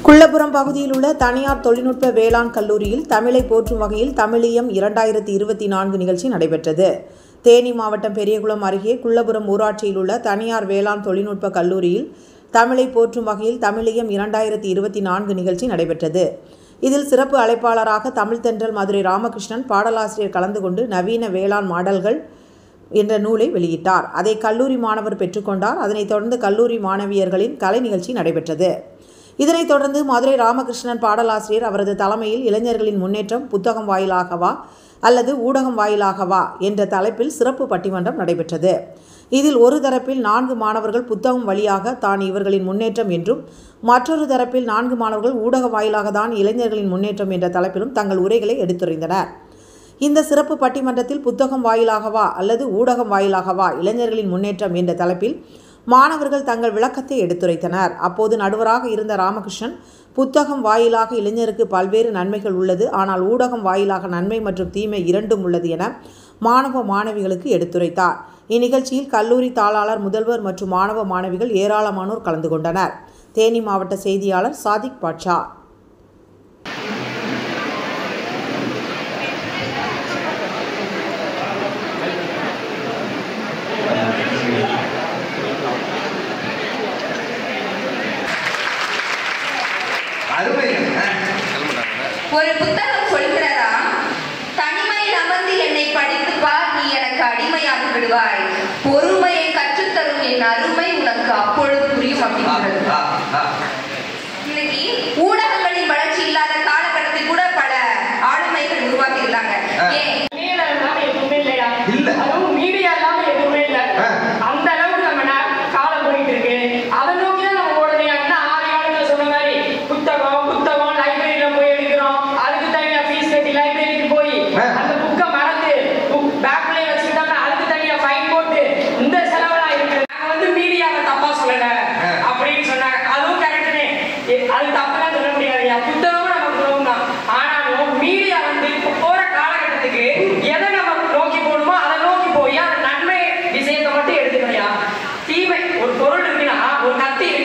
குள்ளபுரம் பகுதியில் உள்ள தனியார் தொழில்நுட்ப வேளாண் கல்லூரியில் தமிழை போற்றும் வகையில் தமிழியம் இரண்டாயிரத்தி இருபத்தி நான்கு நிகழ்ச்சி நடைபெற்றது தேனி மாவட்டம் பெரியகுளம் அருகே குள்ளபுரம் ஊராட்சியில் உள்ள தனியார் வேளாண் தொழில்நுட்ப கல்லூரியில் தமிழை போற்றும் வகையில் தமிழியம் இரண்டாயிரத்தி இருபத்தி நான்கு நிகழ்ச்சி நடைபெற்றது இதில் சிறப்பு அழைப்பாளராக தமிழ் தென்றல் மதுரை ராமகிருஷ்ணன் பாடலாசிரியர் கலந்து கொண்டு நவீன வேளாண் மாடல்கள் என்ற நூலை வெளியிட்டார் அதை கல்லூரி மாணவர் பெற்றுக்கொண்டார் அதனைத் தொடர்ந்து கல்லூரி மாணவியர்களின் கலை நிகழ்ச்சி நடைபெற்றது இதனைத் தொடர்ந்து மதுரை ராமகிருஷ்ணன் பாடலாசிரியர் அவரது தலைமையில் இளைஞர்களின் முன்னேற்றம் புத்தகம் வாயிலாகவா அல்லது ஊடகம் வாயிலாகவா என்ற தலைப்பில் சிறப்பு பட்டிமன்றம் நடைபெற்றது இதில் ஒரு தரப்பில் நான்கு மாணவர்கள் புத்தகம் வழியாக தான் இவர்களின் முன்னேற்றம் என்றும் மற்றொரு தரப்பில் நான்கு மாணவர்கள் ஊடக வாயிலாக தான் இளைஞர்களின் முன்னேற்றம் என்ற தலைப்பிலும் தங்கள் உரைகளை எடுத்துரைந்தனர் இந்த சிறப்பு பட்டிமன்றத்தில் புத்தகம் வாயிலாகவா அல்லது ஊடகம் வாயிலாகவா இளைஞர்களின் முன்னேற்றம் என்ற தலைப்பில் மாணவர்கள் தங்கள் விளக்கத்தை எடுத்துரைத்தனர் அப்போது நடுவராக இருந்த ராமகிருஷ்ணன் புத்தகம் வாயிலாக இளைஞருக்கு பல்வேறு நன்மைகள் உள்ளது ஆனால் ஊடகம் வாயிலாக நன்மை மற்றும் தீமை இரண்டும் உள்ளது என மாணவ மாணவிகளுக்கு எடுத்துரைத்தார் இந்நிகழ்ச்சியில் கல்லூரி தாளாளர் முதல்வர் மற்றும் மாணவ மாணவிகள் ஏராளமானோர் கலந்து கொண்டனர் தேனி மாவட்ட செய்தியாளர் சாதிக் பாட்ஷா அருமைங்க ஒரு புத்தகம் சொல்கிறதா தனிமையில் அமர்ந்து என்னை படித்து பார் நீ எனக்கு அடிமையாகி விடுவாய் பொறுமையை கற்றுத்தரும் என் அருமை உனக்கு அப்பொழுது புரியும் அப்படிங்கிறது இன்னைக்கு ஊடகங்களின் வளர்ச்சி இல்லாத காலகட்டத்தில் கூட பல ஆளுமைகள் உருவாக்கி இருந்தாங்க ஆ. ஏன் மீடியா இல்லாம எதுவுமே இல்லையா இல்ல. அதுவும் மீடியா இல்லாம எதுவுமே இல்ல ஆ. அந்த அளவுக்கு நம்ம நா- காலம் போயிட்டு இருக்கு அதை நோக்கி தான் நம்ம ஓடணும் அண்ணா ஆறு காலத்துல சொன்ன மாதிரி புத்தகம் புத்தகம் லைப்ரரியில போய் எடுக்கிறோம் அதுக்கு தனியா ஃபீஸ் கட்டி லைப்ரரிக்கு போய் ஆ. அந்த புக்கை மறந்து புக் பேக்லயே வச்சுக்கிட்டோம்னா அதுக்கு தனியா ஃபைன் போட்டு இந்த செலவெல்லாம் இருக்கு நாங்க வந்து மீடியாவை தப்பா சொல்லல ஆ. அப்படின்னு சொன்னாங்க அதுவும் கரெக்டுனே அது தப்புலாம் சொல்ல முடியாது புத்தகமும் நமக்கு உதவும் தான் ஆனாலும் மீடியா வந்து இப்ப போற காலகட்டத்துக்கு எதை நம்ம நோக்கி போகணுமோ அதை நோக்கி போய் அந்த நன்மை விஷயத்தை மட்டும் எடுத்துக்கணும்யா தீமை ஒரு பொருள் இருக்குன்னா ஒரு கத்தி